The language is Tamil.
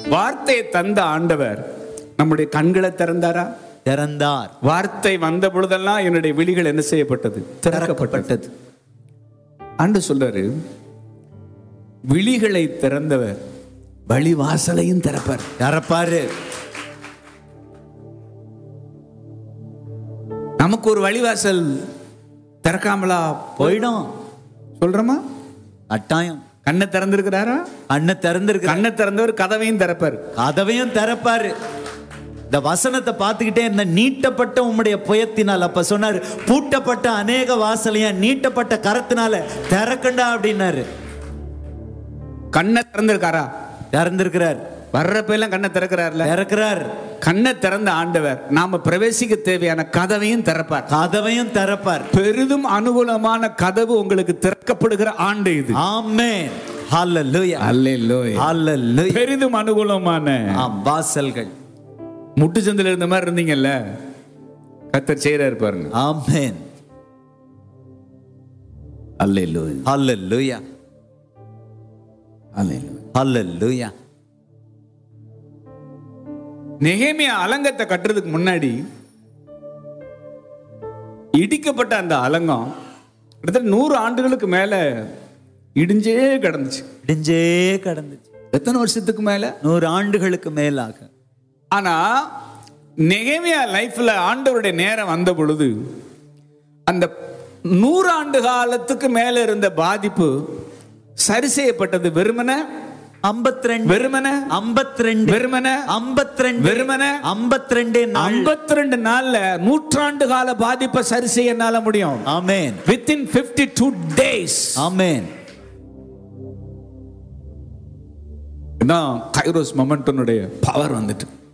வார்த்தையை தந்த ஆண்டவர் நம்முடைய கண்களை திறந்தாரா திறந்தார் வார்த்தை வந்த பொழுதெல்லாம் என்னுடைய விழிகள் என்ன செய்யப்பட்டது திறக்கப்பட்டது திறக்கப்பட்டது ஆண்டு சொல்றாரு விழிகளை திறந்தவர் வழி வாசலையும் திறப்பார் திறப்பாரு நமக்கு ஒரு வழிவாசல் திறக்காமலா போயிடும் சொல்றோமா கட்டாயம் கண்ணை திறந்திருக்கிறாரா கண்ணை திறந்திருக்கு கண்ணை திறந்தவர் கதவையும் திறப்பார் கதவையும் திறப்பாரு இந்த வசனத்தை பார்த்துக்கிட்டே இருந்த நீட்டப்பட்ட உம்முடைய புயத்தினால் அப்ப சொன்னாரு பூட்டப்பட்ட அநேக வாசலையா நீட்டப்பட்ட கரத்தினால திறக்கண்டா அப்படின்னாரு கண்ணை திறந்திருக்காரா திறந்திருக்கிறார் வர்றப்ப எல்லாம் கண்ணை திறக்கிறார்ல திறக்கிறார் கண்ணை திறந்த ஆண்டவர் நாம பிரவேசிக்க தேவையான கதவையும் திறப்பார் கதவையும் திறப்பார் பெரிதும் அனுகூலமான கதவு உங்களுக்கு திறக்கப்படுகிற ஆண்டு இது ஆமென் ஹalleluya அல்லேலூயா. ஹalleluya பெரிதும் அனுகூலமான ஆம், வாசல்கள் முட்டு சந்தில இருந்த மாதிரி இருந்தீங்கல்ல கத்தர் செய்யறாரு பாருங்க ஆமென் அல்லேலூயா. ஹalleluya அல்லேலூயா. ஹalleluya நெகேமியா அலங்கத்தை கட்டுறதுக்கு முன்னாடி இடிக்கப்பட்ட அந்த அலங்கம் கிட்டத்தட்ட நூறு ஆண்டுகளுக்கு மேல இடிஞ்சே கிடந்துச்சு இடிஞ்சே கடந்துச்சு எத்தனை வருஷத்துக்கு மேல நூறு ஆண்டுகளுக்கு மேலாக ஆனா நெகேமியா லைஃப்ல ஆண்டவருடைய நேரம் வந்த பொழுது அந்த நூறாண்டு காலத்துக்கு மேல இருந்த பாதிப்பு சரி செய்யப்பட்டது வெறுமன ஐம்பத்தி ரெண்டு வெறுமன ஐம்பத்தி ரெண்டு வெறுமன ஐம்பத்தி ரெண்டு வெறுமன ஐம்பத்தி ரெண்டு நாள் ஐம்பத்தி ரெண்டு நாள்ல நூற்றாண்டு கால பாதிப்பை சரி செய்ய என்னால முடியும் amen within fifty two days amen தான் கைரோஸ் மொமெண்டனுடைய பவர் வந்துட்டு